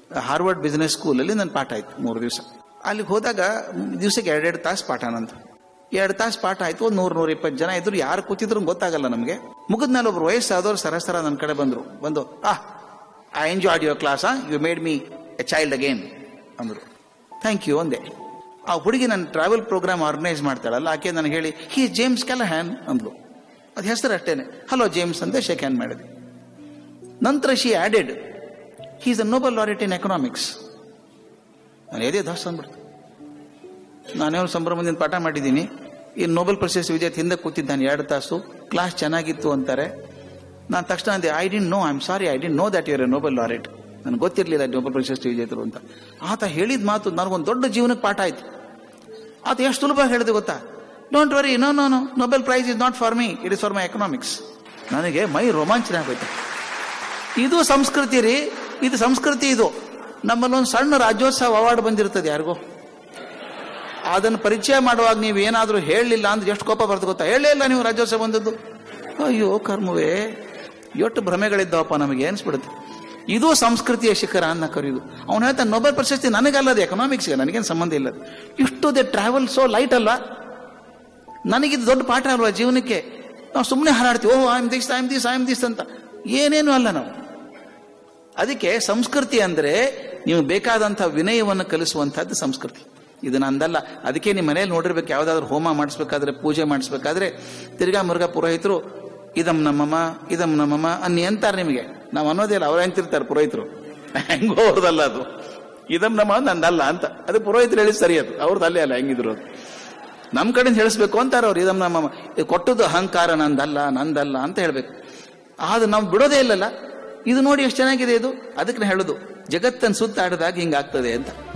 Harvard business ಸ್ಕೂಲಲ್ಲಿ ನನ್ನ ಪಾಠ ಆಯ್ತು ಮೂರು ದಿವಸ ಅಲ್ಲಿಗೆ ಹೋದಾಗ ದಿವಸಕ್ಕೆ ಎರಡೆರಡು ತಾಸು ಪಾಠ ನಂದು ಎರಡು ತಾಸು ಪಾಠ ಆಯ್ತು ಒಂದು ನೂರು ನೂರ ಇಪ್ಪತ್ತು ಜನ ಇದ್ರು ಯಾರು ಕೂತಿದ್ರು ಗೊತ್ತಾಗಲ್ಲ ನಮಗೆ ಮುಗಿದ್ಮೇಲೆ ಒಬ್ರು ವಯಸ್ಸಾದವ್ರು ಸರಸರ ನನ್ನ ಕಡೆ ಬಂದರು ಬಂದು ಆ I enjoyed your class you made me a child again ಅಂದರು ಥ್ಯಾಂಕ್ ಯು ಅಂದೆ ಆ ಹುಡುಗಿ ನನ್ನ ಟ್ರಾವೆಲ್ ಪ್ರೋಗ್ರಾಮ್ ಆರ್ಗನೈಸ್ ಮಾಡ್ತಾಳಲ್ಲ ಆಕೆ ನನಗೆ ಹೇಳಿ ಹೀ ಜೇಮ್ಸ್ ಹ್ಯಾನ್ ಅಂದ್ಲು ಅದು ಹೆಸರು ಅಷ್ಟೇನೆ ಹಲೋ ಜೇಮ್ಸ್ ಅಂತ ಶೇಕ್ ಹ್ಯಾಂಡ್ ಮಾಡಿದೆ ನಂತರ she added he's a Nobel laureate in economics ನಾನು ಎದೆ ದಾಸ್ ಅಂದ್ಬಿಡ್ತು ನಾನೇನು ಸಂಭ್ರಮದಿಂದ ಪಾಠ ಮಾಡಿದ್ದೀನಿ ಈ ನೋಬೆಲ್ ಪ್ರಶಸ್ತಿ ವಿಜೇತ ಹಿಂದೆ ಕೂತಿದ್ದಾನೆ ಎರಡು ತಾಸು ಕ್ಲಾಸ್ ಚೆನ್ನಾಗಿತ್ತು ಅಂತಾರೆ ನಾನು ತಕ್ಷಣ ಅಂದೆ I didn't know I am sorry I didn't know that your a Nobel laureate ನನಗೆ ಗೊತ್ತಿರಲಿಲ್ಲ ನೋಬೆಲ್ ಪ್ರಶಸ್ತಿ ವಿಜೇತರು ಅಂತ ಆತ ಹೇಳಿದ ಮಾತು ನನಗೊಂದು ದೊಡ್ಡ ಜೀವನಕ್ಕೆ ಪಾಠ ಆಯ್ತು ಆತ ಎಷ್ಟು ಸುಲಭ ಹೇಳಿದೆ ಗೊತ್ತಾ don't worry no no no Nobel prize is not for me it is for my economics ನನಗೆ ಮೈ ರೋಮಾಂಚನ ಆಗೋಯ್ತು ಇದು ಸಂಸ್ಕೃತಿ ರೀ ಇದು ಸಂಸ್ಕೃತಿ ಇದು ನಮ್ಮಲ್ಲೊಂದು ಸಣ್ಣ ರಾಜ್ಯೋತ್ಸವ ಅವಾರ್ಡ್ ಬಂದಿರ್ತದೆ ಯಾರಿಗೋ ಅದನ್ನು ಪರಿಚಯ ಮಾಡುವಾಗ ನೀವು ಏನಾದರೂ ಹೇಳಲಿಲ್ಲ ಅಂದ್ರೆ ಎಷ್ಟು ಕೋಪ ಬರ್ತದೆ ಗೊತ್ತಾ ಹೇಳೇ ಇಲ್ಲ ನೀವು ರಾಜ್ಯೋತ್ಸವ ಬಂದದ್ದು ಅಯ್ಯೋ ಕರ್ಮವೇ ಎಷ್ಟು ಭ್ರಮೆಗಳಿದ್ದಾವಪ್ಪ ನಮಗೆ ಅನಿಸ್ಬಿಡುತ್ತೆ ಇದು ಸಂಸ್ಕೃತಿಯ ಶಿಖರ ಅನ್ನ ಕರೆಯುವುದು ಅವನು ಹೇಳ್ತಾನೆ ನೊಬೆಲ್ ಪ್ರಶಸ್ತಿ ನನಗಲ್ಲದೆ ಎಕನಾಮಿಕ್ಸ್ಗೆ ನನಗೇನು ಸಂಬಂಧ ಇಲ್ಲ ಇಷ್ಟು ದೇ ಟ್ರಾವೆಲ್ ಸೋ ಲೈಟ್ ಅಲ್ಲ ನನಗಿದು ದೊಡ್ಡ ಪಾಠ ಅಲ್ವಾ ಜೀವನಕ್ಕೆ ನಾವು ಸುಮ್ಮನೆ ಹಾರಾಡ್ತೀವಿ oh I'm this I'm this I'm this ಅಂತ ಏನೇನು ಅಲ್ಲ ನಾವು ಅದಕ್ಕೆ ಸಂಸ್ಕೃತಿ ಅಂದ್ರೆ ನೀವು ಬೇಕಾದಂಥ ವಿನಯವನ್ನು ಕಲಿಸುವಂಥದ್ದು ಸಂಸ್ಕೃತಿ ಇದು ನಂದಲ್ಲ ಅದಕ್ಕೆ ನಿಮ್ಮ ಮನೇಲಿ ನೋಡಿರ್ಬೇಕು ಯಾವ್ದಾದ್ರು ಹೋಮ ಮಾಡಿಸ್ಬೇಕಾದ್ರೆ ಪೂಜೆ ಮಾಡಿಸ್ಬೇಕಾದ್ರೆ ತಿರ್ಗಾ ಮುರುಘಾ ಪುರೋಹಿತರು ಇದಂ ನಮ್ಮಮ್ಮ ಇದಂ ನಮ್ಮಮ್ಮ ಅನ್ನಿ ಅಂತಾರೆ ನಿಮಗೆ ನಾವು ಅನ್ನೋದೇ ಇಲ್ಲ ಅವ್ರು ಅಂತಿರ್ತಾರೆ ಪುರೋಹಿತರು ಹೆಂಗೋ ಅವ್ರದಲ್ಲ ಅದು ಇದಂ ನಮ್ಮ ನಂದಲ್ಲ ಅಂತ ಅದು ಪುರೋಹಿತರು ಹೇಳಿ ಸರಿ ಅದು ಅವ್ರದ್ದು ಅಲ್ಲೇ ಅಲ್ಲ ಹೆಂಗಿದ್ರು ಅದು ನಮ್ಮ ಕಡೆಯಿಂದ ಹೇಳಿಸ್ಬೇಕು ಅಂತಾರೆ ಅವ್ರು ಇದಂ ನಮ್ಮ ಇದು ಕೊಟ್ಟದ್ದು ಅಹಂಕಾರ ನಂದಲ್ಲ ನಂದಲ್ಲ ಅಂತ ಹೇಳ್ಬೇಕು ಅದು ನಾವು ಬಿಡೋದೇ ಇಲ್ಲಲ್ಲ ಇದು ನೋಡಿ ಎಷ್ಟು ಚೆನ್ನಾಗಿದೆ ಇದು ಅದಕ್ಕೆ ನಾನು ಹೇಳೋದು ಜಗತ್ತನ್ನು ಸುತ್ತಾಡಿದಾಗ ಹಿಂಗಾಗ್ತದೆ ಅಂತ